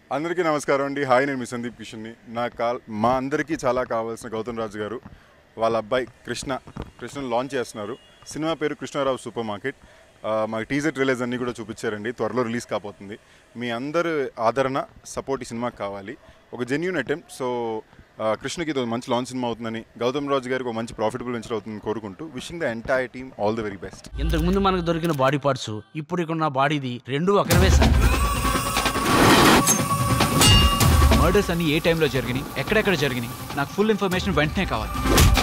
అందరికీ నమస్కారం అండి హాయ్ నేను మీ సందీప్ కిషన్ని నా కాల్ మా అందరికీ చాలా కావాల్సిన గౌతమ్ రాజు గారు వాళ్ళ అబ్బాయి కృష్ణ కృష్ణను లాంచ్ చేస్తున్నారు సినిమా పేరు కృష్ణారావు సూపర్ మార్కెట్ ఆ, మాకు టీజర్ ట్రైలర్స్ అన్నీ కూడా చూపించారండి త్వరలో రిలీజ్ కాబోతుంది మీ అందరు ఆదరణ సపోర్ట్ ఈ సినిమాకి కావాలి ఒక జెన్యున్ అటెంప్ట్ సో ఆ, కృష్ణకి ఇది ఒక మంచి లాంచ్ సినిమా అవుతుందని గౌతమ్ రాజు గారికి ఒక మంచి ప్రాఫిటబుల్ వెంచర్ అవుతుందని కోరుకుంటూ wishing the entire team all the very best ఇంతకు ముందు మనకు దొరికిన బాడీ పార్ట్స్ ఇప్పుడు ఇక్కడ ఉన్న బాడీది రెండు ఒకరివే సార్ మర్డర్స్ అన్ని ఏ టైంలో జరిగినాయి ఎక్కడెక్కడ జరిగినాయి నాకు ఫుల్ ఇన్ఫర్మేషన్ వెంటనే కావాలి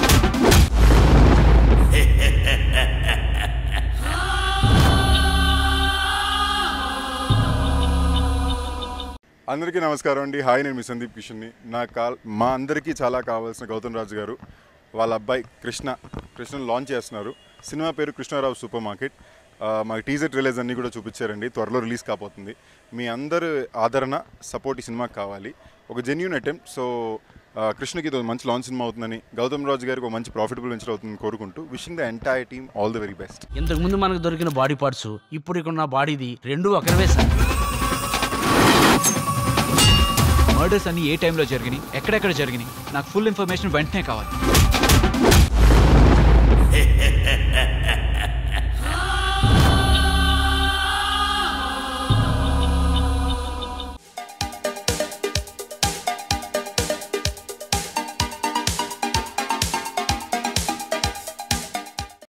అందరికీ నమస్కారం అండి హాయ్ నేను మీ సందీప్ కిషన్ని నా కాల్ మా అందరికీ చాలా కావాల్సిన గౌతమ్ రాజు గారు వాళ్ళ అబ్బాయి కృష్ణ కృష్ణను లాంచ్ చేస్తున్నారు సినిమా పేరు కృష్ణారావు సూపర్ మార్కెట్ ఆ, మాకు టీజర్ ట్రైలర్స్ అన్నీ కూడా చూపించారండి త్వరలో రిలీజ్ కాబోతుంది మీ అందరు ఆదరణ సపోర్ట్ ఈ సినిమాకి కావాలి ఒక జెన్యున్ అటెంప్ట్ సో ఆ, కృష్ణకి ఇది ఒక మంచి లాంచ్ సినిమా అవుతుందని గౌతమ్ రాజు గారికి ఒక మంచి ప్రాఫిటబుల్ వెంచర్ అవుతుందని కోరుకుంటూ wishing the entire team all the very best ఇంతకు ముందు మనకు దొరికిన బాడీ పార్ట్స్ ఇప్పుడు ఇక్కడ ఉన్న బాడీది రెండు ఒకరివే సార్ మర్డర్స్ అన్ని ఏ టైంలో జరిగినాయి ఎక్కడెక్కడ జరిగినాయి నాకు ఫుల్ ఇన్ఫర్మేషన్ వెంటనే కావాలి